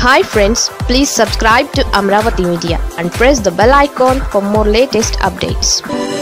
hi friends please subscribe to Amaravati media and press the bell icon for more latest updates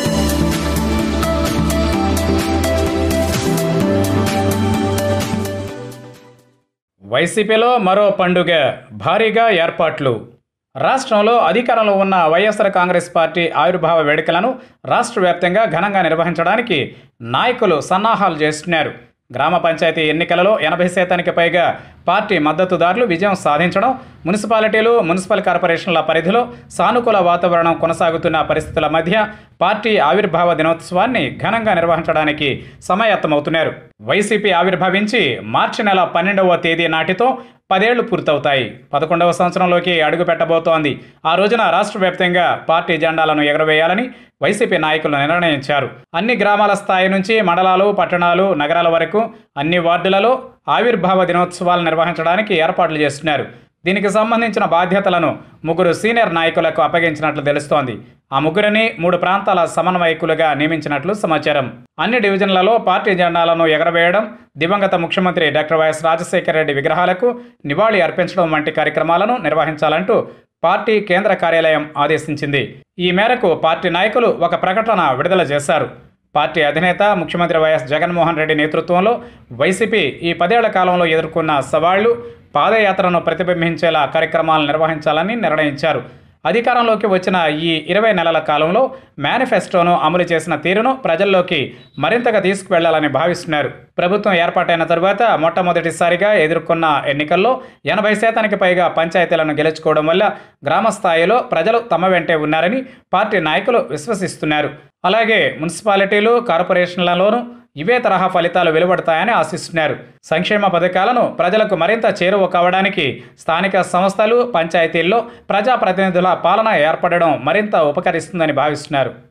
వైసీపీలో మరో పండుగ భారీగా ఏర్పాట్లు రాష్ట్రంలో అధికారంలో ఉన్న వైఎస్ఆర్ కాంగ్రెస్ పార్టీ ఆవిర్భావ వేడుకలను రాష్ట్ర వ్యాప్తంగా ఘనంగా నిర్వహించడానికి నాయకులు సన్నాహాలు చేస్తున్నారు గ్రామ పంచాయతీ ఎన్నికలలో ఎనభై శాతానికి పైగా పార్టీ మద్దతుదారులు విజయం సాధించడం మున్సిపాలిటీలు మున్సిపల్ కార్పొరేషన్ల పరిధిలో సానుకూల వాతావరణం కొనసాగుతున్న పరిస్థితుల మధ్య పార్టీ ఆవిర్భావ దినోత్సవాన్ని ఘనంగా నిర్వహించడానికి సమాయత్తమవుతున్నారు వైసీపీ ఆవిర్భవించి మార్చి నెల పన్నెండవ తేదీ నాటితో పదేళ్లు పూర్తవుతాయి పదకొండవ సంవత్సరంలోకి అడుగు పెట్టబోతోంది ఆ రోజున రాష్ట్ర వ్యాప్తంగా పార్టీ జెండాలను ఎగరవేయాలని వైసీపీ నాయకులు నిర్ణయించారు అన్ని గ్రామాల స్థాయి నుంచి మండలాలు పట్టణాలు నగరాల వరకు అన్ని వార్డులలో ఆవిర్భావ దినోత్సవాలు నిర్వహించడానికి ఏర్పాట్లు చేస్తున్నారు దీనికి సంబంధించిన బాధ్యతలను ముగ్గురు సీనియర్ నాయకులకు అప్పగించినట్లు తెలుస్తోంది ఆ ముగ్గురిని మూడు ప్రాంతాల సమన్వయకులుగా నియమించినట్లు సమాచారం అన్ని డివిజన్లలో పార్టీ జెండాలను ఎగరవేయడం దివంగత ముఖ్యమంత్రి డాక్టర్ వైఎస్ రాజశేఖర రెడ్డి విగ్రహాలకు నివాళి అర్పించడం వంటి కార్యక్రమాలను నిర్వహించాలంటూ పార్టీ కేంద్ర కార్యాలయం ఆదేశించింది ఈ మేరకు పార్టీ నాయకులు ఒక ప్రకటన విడుదల చేశారు పార్టీ అధినేత ముఖ్యమంత్రి వైఎస్ జగన్మోహన్ రెడ్డి నేతృత్వంలో వైసీపీ ఈ పదేళ్ల కాలంలో ఎదుర్కొన్న సవాళ్లు పాదయాత్రను ప్రతిబింబించేలా కార్యక్రమాలు నిర్వహించాలని నిర్ణయించారు అధికారంలోకి వచ్చిన ఈ ఇరవై నెలల కాలంలో మేనిఫెస్టోను అమలు చేసిన తీరును ప్రజల్లోకి మరింతగా తీసుకువెళ్లాలని భావిస్తున్నారు ప్రభుత్వం ఏర్పాటైన తరువాత మొట్టమొదటిసారిగా ఎదుర్కొన్న ఎన్నికల్లో ఎనభై శాతానికి పైగా పంచాయతీలను గెలుచుకోవడం వల్ల గ్రామ స్థాయిలో ప్రజలు తమ వెంటే ఉన్నారని పార్టీ నాయకులు విశ్వసిస్తున్నారు అలాగే మున్సిపాలిటీలు కార్పొరేషన్లలోనూ ఇవే తరహా ఫలితాలు వెలువడతాయని ఆశిస్తున్నారు సంక్షేమ పథకాలను ప్రజలకు మరింత చేరువ కావడానికి స్థానిక సంస్థలు పంచాయతీల్లో ప్రజాప్రతినిధుల పాలన ఏర్పడడం మరింత ఉపకరిస్తుందని భావిస్తున్నారు